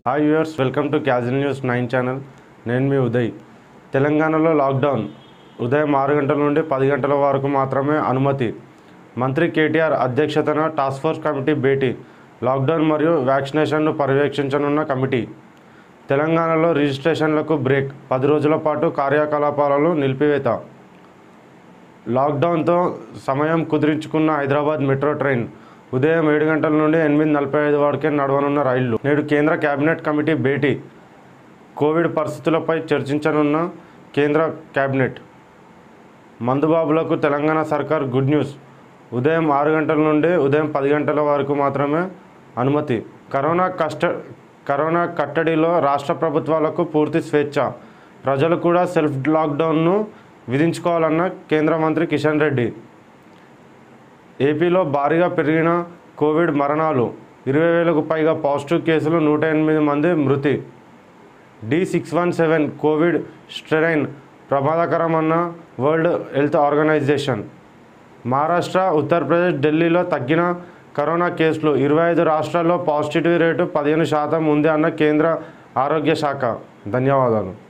hi viewers welcome to casual news nine channel నేను మీ ఉదయ్ తెలంగాణలో లాక్డౌన్ ఉదయం ఆరు గంటల నుండి పది గంటల వరకు మాత్రమే అనుమతి మంత్రి కేటీఆర్ అధ్యక్షతన టాస్క్ ఫోర్స్ కమిటీ భేటీ లాక్డౌన్ మరియు వ్యాక్సినేషన్ను పర్యవేక్షించనున్న కమిటీ తెలంగాణలో రిజిస్ట్రేషన్లకు బ్రేక్ పది రోజుల పాటు కార్యకలాపాలను నిలిపివేత లాక్డౌన్తో సమయం కుదిరించుకున్న హైదరాబాద్ మెట్రో ట్రైన్ ఉదయం ఏడు గంటల నుండి ఎనిమిది నలభై ఐదు వరకే నడవనున్న రైళ్లు నేడు కేంద్ర కేబినెట్ కమిటీ భేటీ కోవిడ్ పరిస్థితులపై చర్చించనున్న కేంద్ర కేబినెట్ మందుబాబులకు తెలంగాణ సర్కార్ గుడ్ న్యూస్ ఉదయం ఆరు గంటల నుండి ఉదయం పది గంటల వరకు మాత్రమే అనుమతి కరోనా కష్ట కరోనా కట్టడిలో రాష్ట్ర ప్రభుత్వాలకు పూర్తి స్వేచ్ఛ ప్రజలు కూడా సెల్ఫ్ లాక్డౌన్ను విధించుకోవాలన్న కేంద్ర మంత్రి కిషన్ రెడ్డి ఏపీలో భారీగా పెరిగిన కోవిడ్ మరణాలు ఇరవై వేలకు పైగా పాజిటివ్ కేసులు నూట ఎనిమిది మంది మృతి D six one seven covid strain ప్రమాదకరమన్న world health organisation Maharashtra Uttar Pradesh ఢిల్లీలో తగ్గిన కరోనా కేసులు ఇరవై ఐదు రాష్ట్రాల్లో పాజిటివిటీ రేటు పదిహేను శాతం ఉంది అన్న కేంద్ర ఆరోగ్య శాఖ ధన్యవాదాలు